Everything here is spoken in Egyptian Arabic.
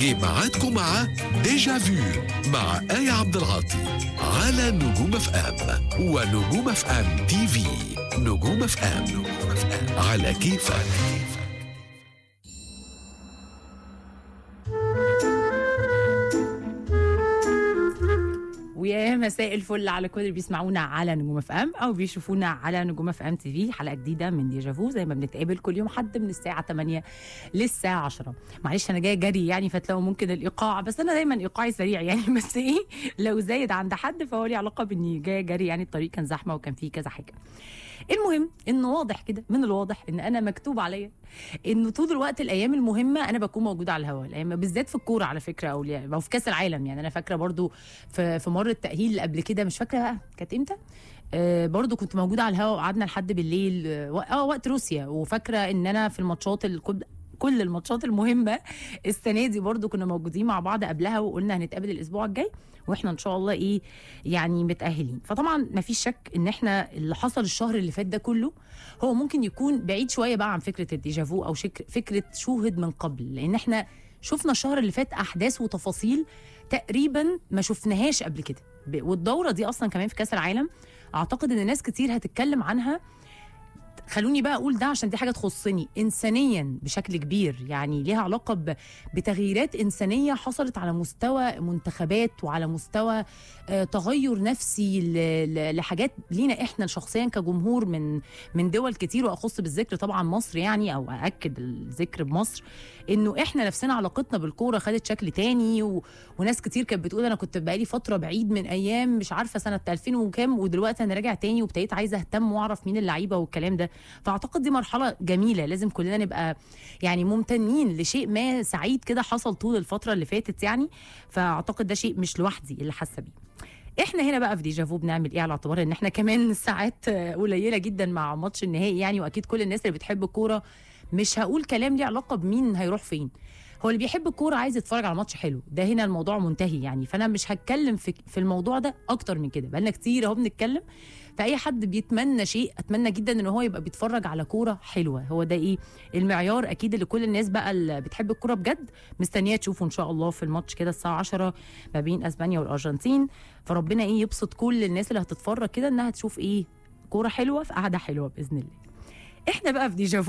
جه ميعادكم مع ديجا فيو مع آية عبد العاطي على نجوم اف ام ونجوم اف ام تي في نجوم اف ام على كيفك ويا مساء الفل على كل اللي بيسمعونا على نجوم اف ام او بيشوفونا على نجوم اف ام تي في حلقه جديده من ديجافو زي ما بنتقابل كل يوم حد من الساعه 8 للساعه 10 معلش انا جايه جري يعني فتلاقوا ممكن الايقاع بس انا دايما ايقاعي سريع يعني بس ايه لو زايد عند حد فهو ليه علاقه باني جايه جري يعني الطريق كان زحمه وكان فيه كذا حاجه المهم انه واضح كده من الواضح ان انا مكتوب عليا انه طول الوقت الايام المهمه انا بكون موجوده على الهواء الايام بالذات في الكوره على فكره او او في كاس العالم يعني انا فاكره برضو في في مره التاهيل اللي قبل كده مش فاكره بقى كانت امتى آه برضو كنت موجوده على الهواء وقعدنا لحد بالليل اه آه، وقت روسيا وفاكره ان انا في الماتشات الكل كل الماتشات المهمه السنه دي برضو كنا موجودين مع بعض قبلها وقلنا هنتقابل الاسبوع الجاي واحنا ان شاء الله ايه يعني متاهلين فطبعا ما فيش شك ان احنا اللي حصل الشهر اللي فات ده كله هو ممكن يكون بعيد شويه بقى عن فكره الديجافو او شك فكره شوهد من قبل لان احنا شفنا الشهر اللي فات احداث وتفاصيل تقريبا ما شفناهاش قبل كده ب- والدوره دي اصلا كمان في كاس العالم اعتقد ان ناس كتير هتتكلم عنها خلوني بقى اقول ده عشان دي حاجه تخصني انسانيا بشكل كبير يعني ليها علاقه ب- بتغييرات انسانيه حصلت على مستوى منتخبات وعلى مستوى آه، تغير نفسي ل- ل- لحاجات لينا احنا شخصيا كجمهور من من دول كتير واخص بالذكر طبعا مصر يعني او ااكد الذكر بمصر انه احنا نفسنا علاقتنا بالكوره خدت شكل تاني و... وناس كتير كانت بتقول انا كنت بقالي فتره بعيد من ايام مش عارفه سنه 2000 وكام ودلوقتي انا راجع تاني وابتديت عايزه اهتم واعرف مين اللعيبه والكلام ده فاعتقد دي مرحله جميله لازم كلنا نبقى يعني ممتنين لشيء ما سعيد كده حصل طول الفتره اللي فاتت يعني فاعتقد ده شيء مش لوحدي اللي حاسه بيه احنا هنا بقى في ديجافو بنعمل ايه على اعتبار ان احنا كمان ساعات آه، قليله جدا مع ماتش النهائي يعني واكيد كل الناس اللي بتحب الكوره مش هقول كلام ليه علاقه بمين هيروح فين هو اللي بيحب الكوره عايز يتفرج على ماتش حلو ده هنا الموضوع منتهي يعني فانا مش هتكلم في في الموضوع ده اكتر من كده بقالنا كتير اهو بنتكلم فاي حد بيتمنى شيء اتمنى جدا ان هو يبقى بيتفرج على كوره حلوه هو ده ايه المعيار اكيد اللي كل الناس بقى اللي بتحب الكوره بجد مستنيه تشوفه ان شاء الله في الماتش كده الساعه 10 ما بين اسبانيا والارجنتين فربنا ايه يبسط كل الناس اللي هتتفرج كده انها تشوف ايه كوره حلوه في قعده حلوه باذن الله احنا بقى في ديجافو